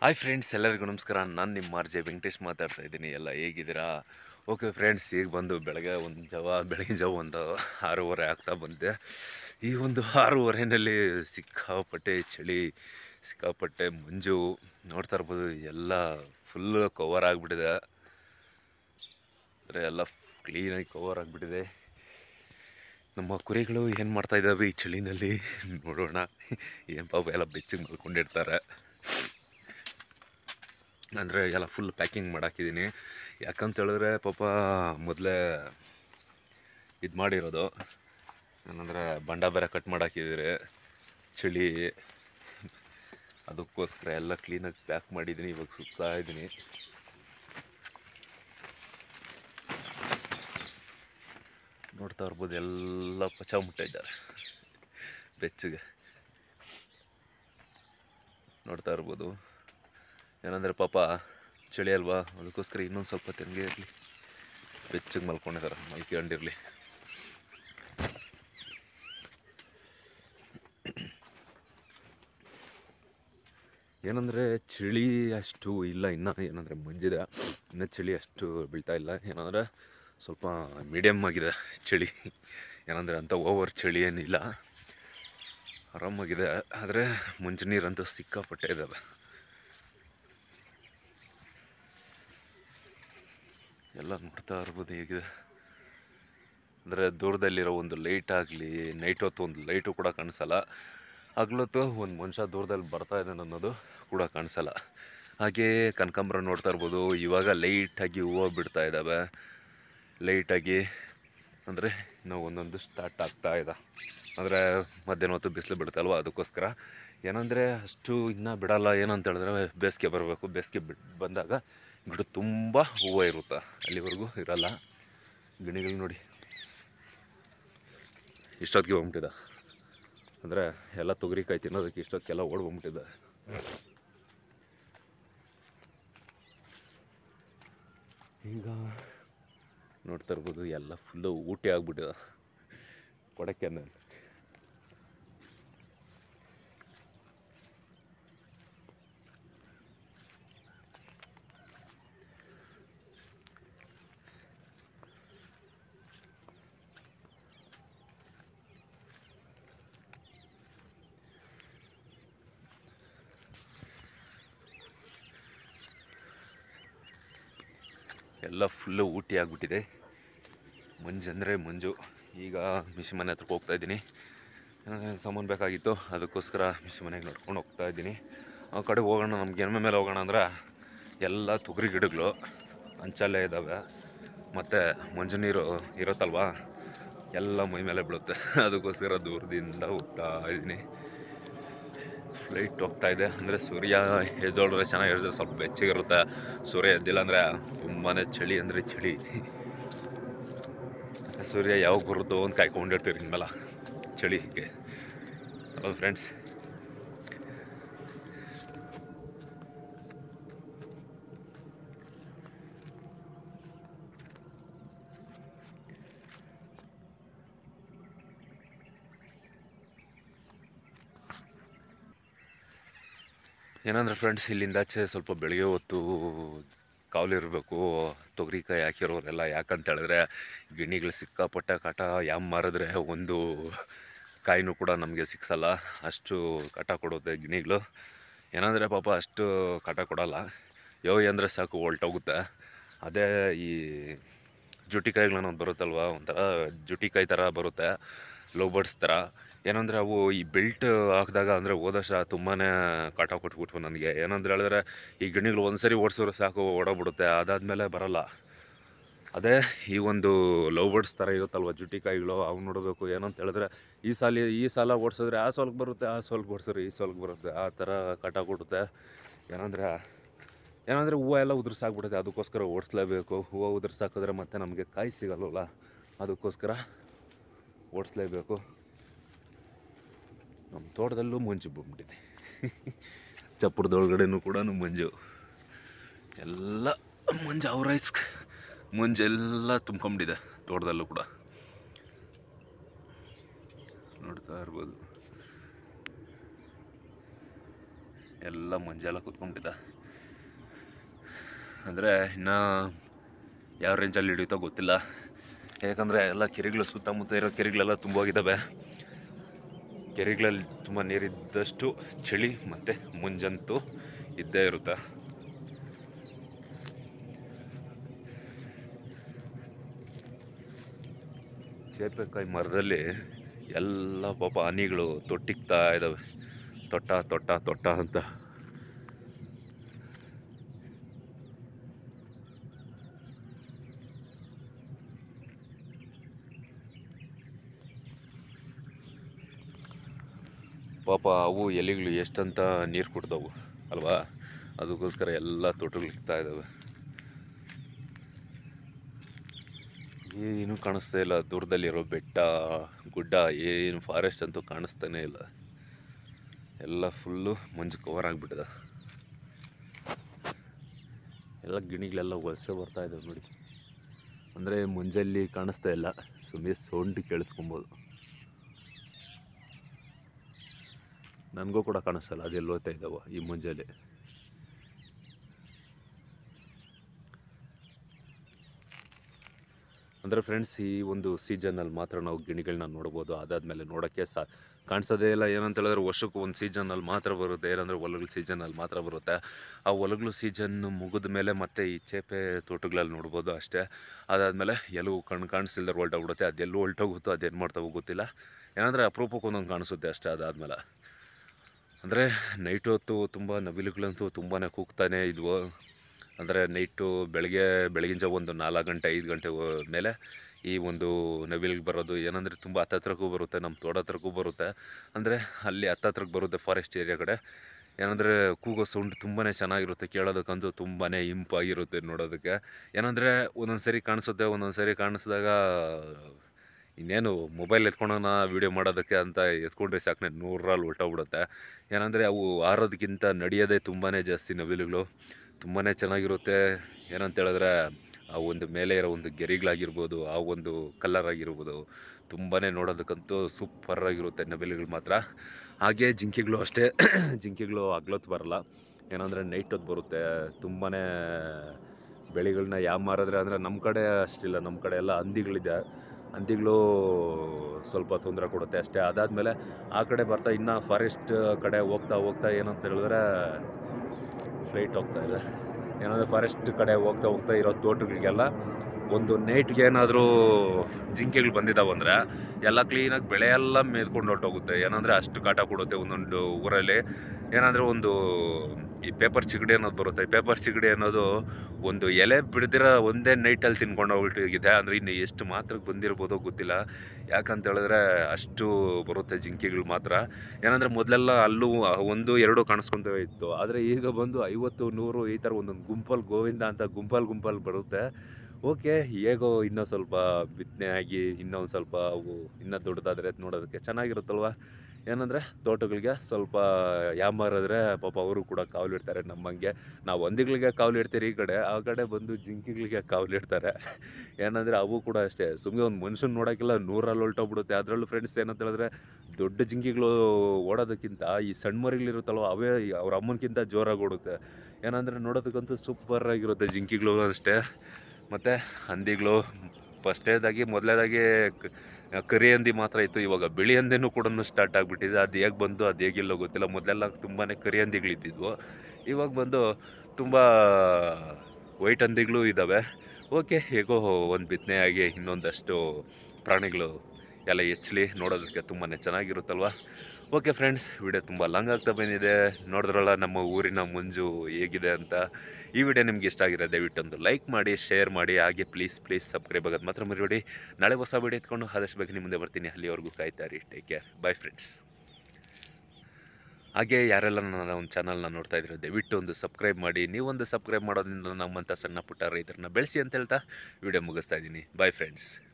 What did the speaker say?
hi friends ಎಲ್ಲರಿಗೂ ನಮಸ್ಕಾರ ನಾನು ನಿಮ್ಮ ಆರ್ ಜೆ ವೆಂಕಟೇಶ್ ಮಾತಾಡ್ತಾ ಇದ್ದೀನಿ ಎಲ್ಲ ಹೇಗಿದ್ದೀರಾ ಓಕೆ ಫ್ರೆಂಡ್ಸ್ ಈಗ ಬಂದು ಬೆಳಗ್ಗೆ ಒಂದು ಜಾವ ಬೆಳಗಿನ ಜಾವ ಒಂದು ಆರೂವರೆ ಆಗ್ತಾ ಬಂದೆ ಈ ಒಂದು ಆರೂವರೆಯಲ್ಲಿ ಸಿಕ್ಕಾಪಟ್ಟೆ ಚಳಿ ಸಿಕ್ಕಾಪಟ್ಟೆ ಮಂಜು ನೋಡ್ತಾ ಇರ್ಬೋದು ಎಲ್ಲ ಫುಲ್ಲು ಕವರ್ ಆಗಿಬಿಟ್ಟಿದೆ ಅಂದರೆ ಎಲ್ಲ ಕ್ಲೀನಾಗಿ ಕವರ್ ಆಗಿಬಿಟ್ಟಿದೆ ನಮ್ಮ ಕುರಿಗಳು ಏನು ಮಾಡ್ತಾ ಇದ್ದಾವೆ ಈ ಚಳಿನಲ್ಲಿ ನೋಡೋಣ ಏನು ಪಾಪ ಎಲ್ಲ ಬೆಚ್ಚಿಗೆ ಮಲ್ಕೊಂಡಿರ್ತಾರೆ ಅಂದರೆ ಎಲ್ಲ ಫುಲ್ ಪ್ಯಾಕಿಂಗ್ ಮಾಡಾಕಿದ್ದೀನಿ ಯಾಕಂತ ಹೇಳಿದ್ರೆ ಪಾಪ ಮೊದಲೇ ಇದು ಮಾಡಿರೋದು ಏನಂದರೆ ಬಂಡ ಬೇರೆ ಕಟ್ ಮಾಡಾಕಿದ್ದೀರಿ ಚಳಿ ಅದಕ್ಕೋಸ್ಕರ ಎಲ್ಲ ಕ್ಲೀನಾಗಿ ಪ್ಯಾಕ್ ಮಾಡಿದ್ದೀನಿ ಇವಾಗ ಸುತ್ತಾ ಇದ್ದೀನಿ ನೋಡ್ತಾ ಇರ್ಬೋದು ಎಲ್ಲ ಪಚ ಮುಟ್ಟಿದ್ದಾರೆ ಬೆಚ್ಚಗೆ ನೋಡ್ತಾ ಇರ್ಬೋದು ಏನಂದರೆ ಪಾಪ ಚಳಿ ಅಲ್ವಾ ಅದಕ್ಕೋಸ್ಕರ ಇನ್ನೊಂದು ಸ್ವಲ್ಪ ತೆಂಗೆ ಇರಲಿ ಬೆಚ್ಚಗೆ ಮಲ್ಕೊಂಡಿದ್ದಾರೆ ಮಲ್ಕೊಂಡಿರಲಿ ಏನಂದರೆ ಚಳಿ ಅಷ್ಟು ಇಲ್ಲ ಇನ್ನು ಏನಂದರೆ ಮಂಜಿದೆ ಇನ್ನು ಚಳಿ ಅಷ್ಟು ಬೀಳ್ತಾ ಇಲ್ಲ ಏನಂದರೆ ಸ್ವಲ್ಪ ಮೀಡಿಯಮ್ ಆಗಿದೆ ಚಳಿ ಏನಂದರೆ ಅಂಥ ಓವರ್ ಚಳಿ ಏನಿಲ್ಲ ಆರಾಮಾಗಿದೆ ಆದರೆ ಮಂಜು ನೀರಂತೂ ಸಿಕ್ಕಾಪಟ್ಟೆ ಇದ್ದಾವೆ ಎಲ್ಲ ನೋಡ್ತಾ ಇರ್ಬೋದು ಹೇಗಿದೆ ಅಂದರೆ ದೂರದಲ್ಲಿರೋ ಒಂದು ಲೈಟ್ ಆಗಲಿ ನೈಟ್ ಹೊತ್ತು ಒಂದು ಲೈಟು ಕೂಡ ಕಾಣಿಸಲ್ಲ ಹಗ್ಲೊತ್ತು ಒಂದು ಮನುಷ್ಯ ದೂರದಲ್ಲಿ ಬರ್ತಾ ಇದ್ದಾನೆ ಅನ್ನೋದು ಕೂಡ ಕಾಣಿಸಲ್ಲ ಹಾಗೆ ಕನಕಾಂಬರ ನೋಡ್ತಾ ಇರ್ಬೋದು ಇವಾಗ ಲೈಟಾಗಿ ಹೂವು ಬಿಡ್ತಾ ಇದ್ದಾವೆ ಲೈಟಾಗಿ ಅಂದರೆ ನಾವು ಒಂದೊಂದು ಸ್ಟಾರ್ಟ್ ಆಗ್ತಾ ಇದೆ ಅಂದರೆ ಮಧ್ಯಾಹ್ನ ಹೊತ್ತು ಬಿಸಿಲು ಬಿಡುತ್ತಲ್ವ ಅದಕ್ಕೋಸ್ಕರ ಏನಂದರೆ ಅಷ್ಟು ಇನ್ನೂ ಬಿಡಲ್ಲ ಏನಂತ ಹೇಳಿದ್ರೆ ಬೇಸಿಗೆ ಬರಬೇಕು ಬೇಸಿಗೆ ಬಿಟ್ಟು ಬಂದಾಗ ಗಿಡ ತುಂಬ ಹೂವು ಇರುತ್ತೆ ಅಲ್ಲಿವರೆಗೂ ಇರಲ್ಲ ಗಿಣಿಗಳು ನೋಡಿ ಇಷ್ಟೊತ್ತಿಗೆ ಹೋಗ್ಬಿಟ್ಟಿದೆ ಅಂದರೆ ಎಲ್ಲ ತೊಗರಿಕಾಯಿ ತಿನ್ನೋದಕ್ಕೆ ಇಷ್ಟೊತ್ತಿಗೆಲ್ಲ ಓಡ್ ಬಂದ್ಬಿಟ್ಟಿದೆ ಈಗ ನೋಡ್ತಾ ಇರ್ಬೋದು ಎಲ್ಲ ಫುಲ್ಲು ಊಟಿ ಆಗ್ಬಿಟ್ಟಿದೆ ಕೊಡಕೆನಲ್ಲಿ ಎಲ್ಲ ಫುಲ್ಲು ಊಟಿ ಆಗಿಬಿಟ್ಟಿದೆ ಮಂಜು ಅಂದರೆ ಮಂಜು ಈಗ ಮಿಷಿ ಮನೆ ಹತ್ರಕ್ಕೆ ಹೋಗ್ತಾ ಇದ್ದೀನಿ ಸಾಮಾನು ಬೇಕಾಗಿತ್ತು ಅದಕ್ಕೋಸ್ಕರ ಮಿಷಿ ಮನೆಗೆ ನಡ್ಕೊಂಡು ಹೋಗ್ತಾ ಇದ್ದೀನಿ ಆ ಕಡೆ ಹೋಗೋಣ ನಮ್ಗೆ ಎಮ್ಮೆ ಮೇಲೆ ಹೋಗೋಣ ಅಂದ್ರೆ ಎಲ್ಲ ತೊಗರಿ ಗಿಡಗಳು ಅಂಚಲ್ಲೇ ಇದ್ದಾವೆ ಮತ್ತು ಮಂಜು ನೀರು ಇರುತ್ತಲ್ವಾ ಎಲ್ಲ ಮೈ ಮೇಲೆ ಬೀಳುತ್ತೆ ಅದಕ್ಕೋಸ್ಕರ ದೂರದಿಂದ ಹೋಗ್ತಾ ಇದ್ದೀನಿ ಫ್ಲೈಟ್ ಹೋಗ್ತಾ ಇದೆ ಅಂದರೆ ಸೂರ್ಯ ಎದ್ದೋಳಿದ್ರೆ ಚೆನ್ನಾಗಿರುತ್ತೆ ಸ್ವಲ್ಪ ಬೆಚ್ಚಗಿರುತ್ತೆ ಸೂರ್ಯ ಎದ್ದಿಲ್ಲ ಅಂದರೆ ತುಂಬಾ ಚಳಿ ಅಂದರೆ ಚಳಿ ಸೂರ್ಯ ಯಾವಾಗ ಬರುತ್ತೋ ಅಂತ ಕಾಯ್ಕೊಂಡಿರ್ತೀವಿ ಇನ್ಮೇಲೆ ಚಳಿಗೆ ಹಲೋ ಫ್ರೆಂಡ್ಸ್ ಏನಂದ್ರೆ ಫ್ರೆಂಡ್ಸ್ ಇಲ್ಲಿಂದ ಆಚೆ ಸ್ವಲ್ಪ ಬೆಳಗ್ಗೆ ಹೊತ್ತು ಕಾವಲಿರಬೇಕು ತೊಗರಿಕಾಯಿ ಹಾಕಿರೋರೆಲ್ಲ ಯಾಕಂತ ಹೇಳಿದ್ರೆ ಗಿಣಿಗಳು ಸಿಕ್ಕಾಪಟ್ಟೆ ಕಾಟ ಯಾಮ್ ಮಾರಿದ್ರೆ ಒಂದು ಕಾಯಿನೂ ಕೂಡ ನಮಗೆ ಸಿಕ್ಸಲ್ಲ ಅಷ್ಟು ಕಾಟ ಕೊಡುತ್ತೆ ಗಿಣಿಗಳು ಏನಂದರೆ ಪಾಪ ಅಷ್ಟು ಕಾಟ ಕೊಡಲ್ಲ ಯೋಗಿ ಅಂದರೆ ಸಾಕು ಹೊಲ್ಟೋಗುತ್ತೆ ಅದೇ ಈ ಜುಟಿಕಾಯಿಗಳು ಅನ್ನೋದು ಬರುತ್ತಲ್ವ ಒಂಥರ ಜುಟಿಕಾಯಿ ಥರ ಬರುತ್ತೆ ಲವ್ ಬರ್ಡ್ಸ್ ಥರ ಏನಂದರೆ ಅವು ಈ ಬೆಲ್ಟ್ ಹಾಕಿದಾಗ ಅಂದರೆ ಹೋದ ವರ್ಷ ತುಂಬಾ ಕಾಟ ಕೊಟ್ಬಿಟ್ವು ನನಗೆ ಏನಂದ್ರೆ ಹೇಳಿದ್ರೆ ಈ ಗಿಣಿಗಳು ಒಂದು ಸರಿ ಓಡಿಸಿದ್ರೆ ಸಾಕು ಓಡೋಗ್ಬಿಡುತ್ತೆ ಅದಾದಮೇಲೆ ಬರಲ್ಲ ಅದೇ ಈ ಒಂದು ಲವ್ ಬರ್ಡ್ಸ್ ಥರ ಇರುತ್ತಲ್ವ ಜುಟಿಕಾಯಿಗಳು ಅವು ನೋಡಬೇಕು ಏನಂತ ಹೇಳಿದ್ರೆ ಈ ಸಾಲ ಈ ಸಾಲ ಓಡಿಸಿದ್ರೆ ಆ ಸೋಲ್ಗೆ ಬರುತ್ತೆ ಆ ಸೋಲ್ಗೆ ಓಡಿಸಿದ್ರೆ ಈ ಸೋಲ್ಗೆ ಬರುತ್ತೆ ಆ ಥರ ಕಾಟ ಕೊಡುತ್ತೆ ಏನಂದರೆ ಏನಂದರೆ ಹೂವು ಎಲ್ಲ ಉದುರ್ಸಾಕ್ಬಿಡುತ್ತೆ ಅದಕ್ಕೋಸ್ಕರ ಓಡಿಸ್ಲೇಬೇಕು ಹೂವು ಉದುರ್ಸಾಕಿದ್ರೆ ಮತ್ತೆ ನಮಗೆ ಕಾಯಿ ಸಿಗಲ್ವಲ್ಲ ಅದಕ್ಕೋಸ್ಕರ ಓಡಿಸ್ಲೇಬೇಕು ನಮ್ಮ ತೋಟದಲ್ಲೂ ಮಂಜು ಬಂದ್ಬಿಟ್ಟಿದೆ ಚಪ್ಪರದೊಳಗಡೆನೂ ಕೂಡ ಮಂಜು ಎಲ್ಲ ಮಂಜು ಅವರೈಸ್ ಮಂಜೆಲ್ಲ ತುಂಬ್ಕೊಂಬಿಟ್ಟಿದೆ ತೋಟದಲ್ಲೂ ಕೂಡ ನೋಡ್ತಾ ಇರ್ಬೋದು ಎಲ್ಲ ಮಂಜೆಲ್ಲ ಕುತ್ಕೊಂಡ್ಬಿಟ್ಟಿದೆ ಅಂದರೆ ಇನ್ನು ಯಾವ ರೇಂಜಲ್ಲಿ ಹಿಡಿಯುತ್ತೋ ಗೊತ್ತಿಲ್ಲ ಯಾಕಂದರೆ ಎಲ್ಲ ಕೆರೆಗಳು ಸುತ್ತಮುತ್ತ ಇರೋ ಕೆರೆಗಳೆಲ್ಲ ತುಂಬೋಗಿದ್ದಾವೆ ಕೆರೆಗಳಲ್ಲಿ ತುಂಬ ನೀರಿದ್ದಷ್ಟು ಚಳಿ ಮತ್ತು ಮುಂಜಂತೂ ಇದ್ದೇ ಇರುತ್ತೆ ಚೇಪೆಕಾಯಿ ಮರದಲ್ಲಿ ಎಲ್ಲ ಪಾಪ ಹನಿಗಳು ತೊಟ್ಟಿಗ್ತಾ ಇದ್ದಾವೆ ತೊಟ್ಟ ತೊಟ್ಟ ತೊಟ್ಟ ಅಂತ ಪಾಪ ಅವು ಎಲೆಗಳು ಎಷ್ಟಂತ ನೀರು ಕುಡ್ದವು ಅಲ್ವಾ ಅದಕ್ಕೋಸ್ಕರ ಎಲ್ಲ ತೊಟ್ಟುಗಳಿಗ್ತಾ ಇದ್ದಾವೆ ಏನು ಕಾಣಿಸ್ತಾ ಇಲ್ಲ ದೂರದಲ್ಲಿರೋ ಬೆಟ್ಟ ಗುಡ್ಡ ಏನು ಫಾರೆಸ್ಟ್ ಅಂತೂ ಕಾಣಿಸ್ತಾನೇ ಇಲ್ಲ ಎಲ್ಲ ಫುಲ್ಲು ಮಂಜು ಕವರ್ ಆಗಿಬಿಟ್ಟಿದೆ ಎಲ್ಲ ಗಿಣಿಗಳೆಲ್ಲ ವಲಸೆ ಬರ್ತಾ ಇದ್ದಾವೆ ನೋಡಿ ಅಂದರೆ ಮುಂಜಲ್ಲಿ ಕಾಣಿಸ್ತಾ ಇಲ್ಲ ಸುಮ್ಮನೆ ಸೌಂಡ್ ಕೇಳಿಸ್ಕೊಬೋದು ನನಗೂ ಕೂಡ ಕಾಣಿಸ್ತಲ್ಲ ಅದೆಲ್ಲ ಓದ್ತಾ ಇದ್ದಾವ ಈ ಮುಂಜಾನೆ ಅಂದರೆ ಫ್ರೆಂಡ್ಸ್ ಈ ಒಂದು ಸೀಸನಲ್ಲಿ ಮಾತ್ರ ನಾವು ಗಿಣಿಗಳನ್ನ ನೋಡ್ಬೋದು ಅದಾದಮೇಲೆ ನೋಡೋಕ್ಕೆ ಸಾ ಕಾಣಿಸೋದೇ ಇಲ್ಲ ಏನಂತ ಹೇಳಿದ್ರೆ ವರ್ಷಕ್ಕೆ ಒಂದು ಸೀಸನಲ್ಲಿ ಮಾತ್ರ ಬರುತ್ತೆ ಏನಂದರೆ ಹೊಲಗಳ ಸೀಸನಲ್ಲಿ ಮಾತ್ರ ಬರುತ್ತೆ ಆ ಹೊಲಗಳು ಸೀಸನ್ ಮುಗಿದ ಮೇಲೆ ಮತ್ತೆ ಈ ಚೇಪೆ ತೋಟಗಳಲ್ಲಿ ನೋಡ್ಬೋದು ಅಷ್ಟೇ ಅದಾದಮೇಲೆ ಎಲ್ಲೂ ಕಣ್ಣು ಕಾಣಿಸ್ತಿಲ್ದ್ರೆ ಹೊಲ್ಟೋಗ್ಬಿಡುತ್ತೆ ಅದೆಲ್ಲೂ ಹೊಲ್ಟೋಗುತ್ತೋ ಅದೇನು ಮಾಡ್ತಾವೋ ಗೊತ್ತಿಲ್ಲ ಏನಂದರೆ ಅಪರೂಪಕ್ಕೆ ಒಂದೊಂದು ಕಾಣಿಸುತ್ತೆ ಅಷ್ಟೇ ಅದಾದಮೇಲೆ ಅಂದರೆ ನೈಟ್ ಹೊತ್ತು ತುಂಬ ನವಿಲುಗಳಂತೂ ತುಂಬಾ ಕೂಗ್ತಾನೆ ಇದ್ವು ಅಂದರೆ ನೈಟು ಬೆಳಗ್ಗೆ ಬೆಳಗಿನ ಜಾವ ಒಂದು ನಾಲ್ಕು ಗಂಟೆ ಐದು ಗಂಟೆ ಹೋ- ಮೇಲೆ ಈ ಒಂದು ನವಿಲಿಗೆ ಬರೋದು ಏನಂದರೆ ತುಂಬ ಹತ್ತತ್ರಕ್ಕೂ ಬರುತ್ತೆ ನಮ್ಮ ತೋಟ ಹತ್ರಕ್ಕೂ ಬರುತ್ತೆ ಅಂದರೆ ಅಲ್ಲಿ ಹತ್ತತ್ರಕ್ಕೆ ಬರುತ್ತೆ ಫಾರೆಸ್ಟ್ ಏರಿಯಾ ಕಡೆ ಏನಂದರೆ ಕೂಗೋ ಸೌಂಡ್ ತುಂಬಾ ಚೆನ್ನಾಗಿರುತ್ತೆ ಕೇಳೋದಕ್ಕಂತೂ ತುಂಬಾ ಇಂಪಾಗಿರುತ್ತೆ ನೋಡೋದಕ್ಕೆ ಏನಂದರೆ ಒಂದೊಂದು ಸರಿ ಕಾಣಿಸುತ್ತೆ ಒಂದೊಂದು ಸರಿ ಕಾಣಿಸಿದಾಗ ಇನ್ನೇನು ಮೊಬೈಲ್ ಎತ್ಕೊಂಡೋಣ ವೀಡಿಯೋ ಮಾಡೋದಕ್ಕೆ ಅಂತ ಎತ್ಕೊಂಡ್ರೆ ಸಾಕನೆ ನೂರಲ್ಲಿ ಹೊರ್ಟೋಗ್ಬಿಡುತ್ತೆ ಏನಂದರೆ ಅವು ಆರೋದಕ್ಕಿಂತ ನಡೆಯೋದೇ ತುಂಬಾ ಜಾಸ್ತಿ ನವಿಲುಗಳು ತುಂಬಾ ಚೆನ್ನಾಗಿರುತ್ತೆ ಏನಂತ ಹೇಳಿದ್ರೆ ಆ ಒಂದು ಮೇಲೆ ಇರೋ ಒಂದು ಗೆರೆಗಳಾಗಿರ್ಬೋದು ಆ ಒಂದು ಕಲ್ಲರ್ ಆಗಿರ್ಬೋದು ತುಂಬಾ ನೋಡೋದಕ್ಕಂತೂ ಸೂಪರಾಗಿರುತ್ತೆ ನವಿಲುಗಳು ಮಾತ್ರ ಹಾಗೆ ಜಿಂಕೆಗಳು ಅಷ್ಟೇ ಜಿಂಕೆಗಳು ಹಗ್ಲೊತ್ತು ಬರಲ್ಲ ಏನಂದರೆ ನೈಟ್ ಹೊತ್ತು ಬರುತ್ತೆ ತುಂಬಾ ಬೆಳೆಗಳನ್ನ ಯಾವ ಮಾರಿದ್ರೆ ಅಂದರೆ ನಮ್ಮ ಕಡೆ ಅಷ್ಟಿಲ್ಲ ನಮ್ಮ ಕಡೆ ಎಲ್ಲ ಹಂದಿಗಳಿದೆ ಹಂದಿಗಳು ಸ್ವಲ್ಪ ತೊಂದರೆ ಕೊಡುತ್ತೆ ಅಷ್ಟೇ ಅದಾದಮೇಲೆ ಆ ಕಡೆ ಬರ್ತಾ ಇನ್ನು ಫಾರೆಸ್ಟ್ ಕಡೆ ಹೋಗ್ತಾ ಹೋಗ್ತಾ ಏನಂತ ಹೇಳಿದ್ರೆ ಫ್ಲೈಟ್ ಹೋಗ್ತಾ ಇದೆ ಏನಂದರೆ ಫಾರೆಸ್ಟ್ ಕಡೆ ಹೋಗ್ತಾ ಹೋಗ್ತಾ ಇರೋ ತೋಟಗಳಿಗೆಲ್ಲ ಒಂದು ನೈಟ್ಗೆ ಏನಾದರೂ ಜಿಂಕೆಗಳು ಬಂದಿದ್ದಾವೆ ಅಂದರೆ ಎಲ್ಲ ಕ್ಲೀನಾಗಿ ಬೆಳೆ ಎಲ್ಲ ಮೇದ್ಕೊಂಡು ಹೊರಟೋಗುತ್ತೆ ಏನಂದರೆ ಅಷ್ಟು ಕಾಟ ಕೊಡುತ್ತೆ ಒಂದೊಂದು ಊರಲ್ಲಿ ಏನಂದರೆ ಒಂದು ಈ ಪೇಪರ್ ಚಿಗಡಿ ಅನ್ನೋದು ಬರುತ್ತೆ ಪೇಪರ್ ಚಿಗಡಿ ಅನ್ನೋದು ಒಂದು ಎಲೆ ಬಿಡ್ದಿರ ಒಂದೇ ನೈಟಲ್ಲಿ ತಿನ್ಕೊಂಡು ಹೋಗ್ಬಿಟ್ಟಿದೆ ಅಂದರೆ ಇನ್ನು ಎಷ್ಟು ಮಾತ್ರಕ್ಕೆ ಬಂದಿರ್ಬೋದೋ ಗೊತ್ತಿಲ್ಲ ಯಾಕಂತ ಹೇಳಿದ್ರೆ ಅಷ್ಟು ಬರುತ್ತೆ ಜಿಂಕೆಗಳು ಮಾತ್ರ ಏನಂದರೆ ಮೊದಲೆಲ್ಲ ಅಲ್ಲೂ ಒಂದು ಎರಡು ಕಾಣಿಸ್ಕೊಂತೇ ಇತ್ತು ಆದರೆ ಈಗ ಬಂದು ಐವತ್ತು ನೂರು ಈ ಥರ ಒಂದೊಂದು ಗುಂಪಲ್ಲಿ ಗೋವಿಂದ ಅಂತ ಗುಂಪಲ್ಲಿ ಗುಂಪಲ್ಲಿ ಬರುತ್ತೆ ಓಕೆ ಹೇಗೋ ಇನ್ನೂ ಸ್ವಲ್ಪ ಬಿತ್ತನೆ ಆಗಿ ಇನ್ನೊಂದು ಸ್ವಲ್ಪ ಅವು ಇನ್ನೂ ದೊಡ್ಡದಾದರೆ ನೋಡೋದಕ್ಕೆ ಚೆನ್ನಾಗಿರುತ್ತಲ್ವ ಏನಂದರೆ ತೋಟಗಳಿಗೆ ಸ್ವಲ್ಪ ಯಾಮಾರಿದ್ರೆ ಪಾಪ ಅವರು ಕೂಡ ಕಾವಲಿಡ್ತಾರೆ ನಮ್ಮಂಗೆ ನಾವು ಹಂದಿಗಳಿಗೆ ಕಾವಲಿಡ್ತೀರಿ ಈ ಕಡೆ ಆ ಕಡೆ ಬಂದು ಜಿಂಕೆಗಳಿಗೆ ಕಾವಲಿಡ್ತಾರೆ ಏನಂದರೆ ಅವು ಕೂಡ ಅಷ್ಟೇ ಸುಮ್ಮನೆ ಒಂದು ಮನುಷ್ಯನ ನೋಡೋಕ್ಕಿಲ್ಲ ನೂರಲ್ಲಿ ಹೊಲ್ಟೋಗ್ಬಿಡುತ್ತೆ ಅದರಲ್ಲೂ ಫ್ರೆಂಡ್ಸ್ ಏನಂತ ಹೇಳಿದ್ರೆ ದೊಡ್ಡ ಜಿಂಕೆಗಳು ಓಡೋದಕ್ಕಿಂತ ಈ ಸಣ್ಣ ಮರಿಗಳಿರುತ್ತಲ್ವ ಅವೇ ಅವ್ರ ಅಮ್ಮನಕ್ಕಿಂತ ಜೋರಾಗಿ ಓಡುತ್ತೆ ಏನಂದರೆ ನೋಡೋದಕ್ಕಂತೂ ಸೂಪರಾಗಿರುತ್ತೆ ಜಿಂಕೆಗಳು ಅಷ್ಟೇ ಮತ್ತು ಹಂದಿಗಳು ಫಸ್ಟೇದಾಗಿ ಮೊದಲೇದಾಗಿ ಕರಿ ಹಂದಿ ಮಾತ್ರ ಇತ್ತು ಇವಾಗ ಬಿಳಿ ಹಂದಿನೂ ಕೂಡ ಸ್ಟಾರ್ಟ್ ಆಗಿಬಿಟ್ಟಿದೆ ಅದು ಹೇಗೆ ಬಂದು ಅದು ಹೇಗಿಲ್ಲೋ ಗೊತ್ತಿಲ್ಲ ಮೊದಲೆಲ್ಲ ತುಂಬಾ ಕರಿ ಹಂದಿಗಳಿದ್ದಿದ್ವು ಇವಾಗ ಬಂದು ತುಂಬ ವೈಟ್ ಹಂದಿಗಳು ಇದ್ದಾವೆ ಓಕೆ ಹೇಗೋ ಒಂದು ಬಿತ್ತನೆ ಆಗಿ ಇನ್ನೊಂದಷ್ಟು ಪ್ರಾಣಿಗಳು ಎಲ್ಲ ಹೆಚ್ಚಲಿ ನೋಡೋದಕ್ಕೆ ತುಂಬಾ ಚೆನ್ನಾಗಿರುತ್ತಲ್ವ ಓಕೆ ಫ್ರೆಂಡ್ಸ್ ವಿಡಿಯೋ ತುಂಬ ಲಾಂಗ್ ಆಗ್ತಾ ಬಂದಿದೆ ನೋಡಿದ್ರಲ್ಲ ನಮ್ಮ ಊರಿನ ಮಂಜು ಹೇಗಿದೆ ಅಂತ ಈ ವಿಡಿಯೋ ನಿಮ್ಗೆ ಇಷ್ಟ ಆಗಿರೋ ದಯವಿಟ್ಟು ಒಂದು ಲೈಕ್ ಮಾಡಿ ಶೇರ್ ಮಾಡಿ ಹಾಗೆ ಪ್ಲೀಸ್ ಪ್ಲೀಸ್ ಸಬ್ಸ್ಕ್ರೈಬ್ ಆಗೋದು ಮಾತ್ರ ಮರಿಬೇಡಿ ನಾಳೆ ಹೊಸ ವಿಡಿಯೋ ಎತ್ಕೊಂಡು ಆದಷ್ಟು ಬೇಗ ನಿಮ್ಮ ಮುಂದೆ ಬರ್ತೀನಿ ಅಲ್ಲಿವರೆಗೂ ಕಾಯ್ತಾರಿ ಟೇಕ್ ಕೇರ್ ಬೈ ಫ್ರೆಂಡ್ಸ್ ಹಾಗೆ ಯಾರೆಲ್ಲ ನನ್ನ ಒಂದು ಚಾನಲ್ನ ನೋಡ್ತಾ ಇದ್ರೆ ದಯವಿಟ್ಟು ಒಂದು ಸಬ್ಸ್ಕ್ರೈಬ್ ಮಾಡಿ ನೀವೊಂದು ಸಬ್ಸ್ಕ್ರೈಬ್ ಮಾಡೋದ್ರಿಂದ ನಮ್ಮಂಥ ಸಣ್ಣ ಪುಟ್ಟ ರೈತರನ್ನ ಬೆಳೆಸಿ ಅಂತ ಹೇಳ್ತಾ ವಿಡಿಯೋ ಮುಗಿಸ್ತಾ ಇದ್ದೀನಿ ಬಾಯ್ ಫ್ರೆಂಡ್ಸ್